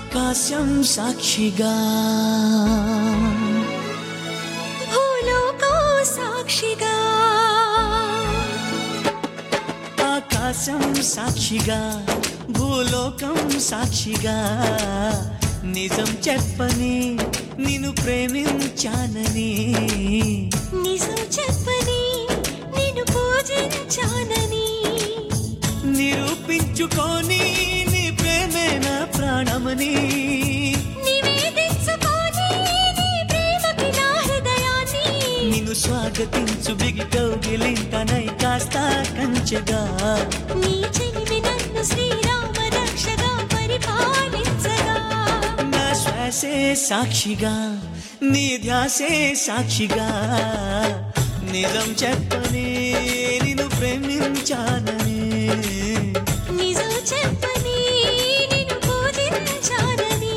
ఆకాశం సాక్షిగా భూలోకం సాక్షిగా ఆకాశం సాక్షిగా భూలోకం సాక్షిగా నిజం చెప్పని నిన్ను ప్రేమించానని నిజం చెప్పని నేను పూజించానని నిరూపించుకొని నీ ప్రేమే నా ప్రాణమని నివేదించుకొని నీ ప్రేమకి నా హృదయాన్ని నిన్ను స్వాగతించు బిగి కౌగిలింతనై కాస్త కంచెగా నీ చెలిమి నన్ను శ్రీరామ రక్షగా పరిపాలించగా నా శ్వాసే సాక్షిగా నీ ధ్యాసే సాక్షిగా నిజం చెప్పని నిన్ను ప్రేమించానని నిజం చెప్పని నేను పూజించానని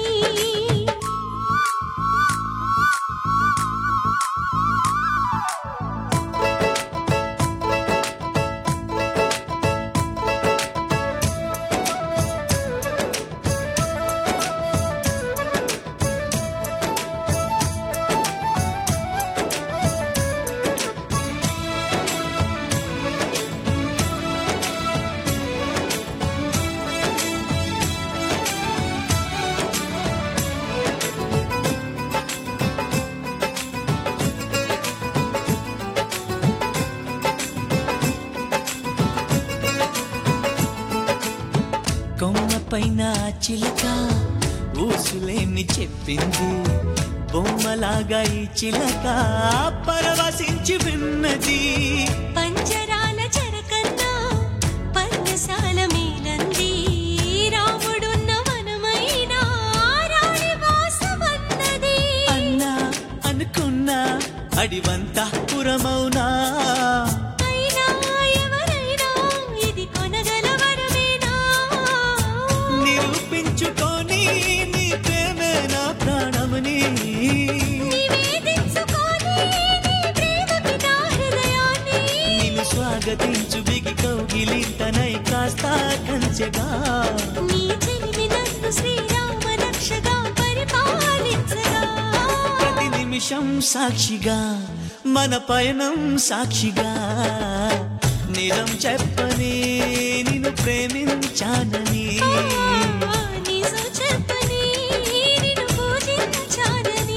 కొమ్మ పైన చిలక ఊసులేమి చెప్పింది బొమ్మలాగా ఈ చిలక పరవశించి విన్నది పంజరాల చెరకన్నా పర్ణశాల మేలంది రాముడున్న వనమైనా రాణి వాసమన్నది అన్నా అనుకున్నా అడివంతా పురమౌనా అయినా ఎవరైనా ఇది కొనగల వరమేనా నిరూపించుకొని నీ ప్రేమే నా ప్రాణమని నివేదించుకొని నీ ప్రేమకి నా హృదయాన్ని నిన్ను స్వాగతించు బిగి కౌగిలింతనై కాస్త కంచెగా నీ చెలిమి నన్ను శ్రీరామ రక్షగా పరిపాలించగా ప్రతి నిమిషం సాక్షిగా మన పయనం సాక్షిగా నిజం చెప్పని నిన్ను ప్రేమించానని నిజం చెప్పని నిన్ను పూజించానని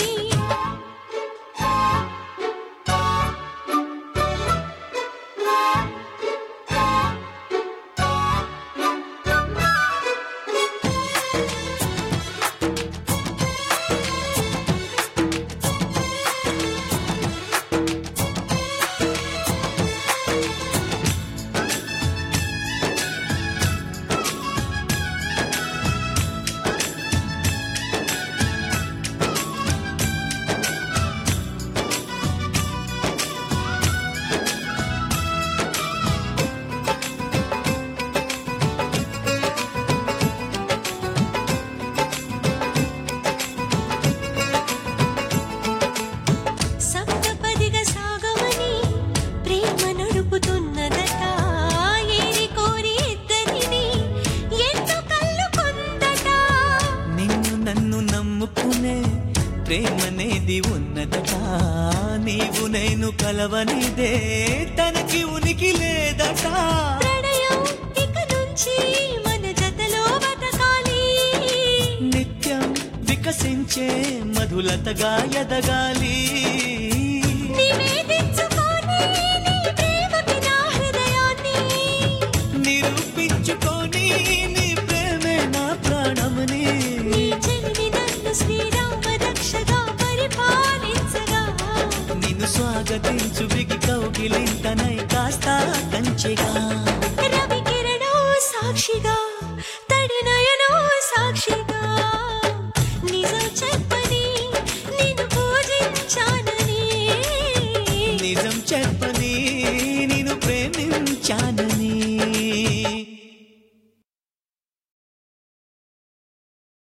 సప్తపదిగా సాగమని ప్రేమ నడుపుతున్నదట ఏరి కోరి ఇద్దరిని ఎన్నో కళ్ళు కొందట నిన్ను నన్ను నమ్ముకునే ప్రేమనేది ఉన్నదట నీవు నేను కలవనిదే తనకి ఉనికి లేదట ప్రణయం ఇక నుంచి మన జతలో బతకాలి నిత్యం వికసించే మధులతగా ఎదగాలి నివేదించుకొని నీ ప్రేమకి నా హృదయాన్ని నిరూపించుకొని నీ ప్రేమే నా ప్రాణమని నీ చెలిమి నన్ను శ్రీరామ రక్షగా పరిపాలించగా నిన్ను స్వాగతించు బిగి కౌగిలింతనై కాస్త కంచెగా రవి కిరణం సాక్షిగా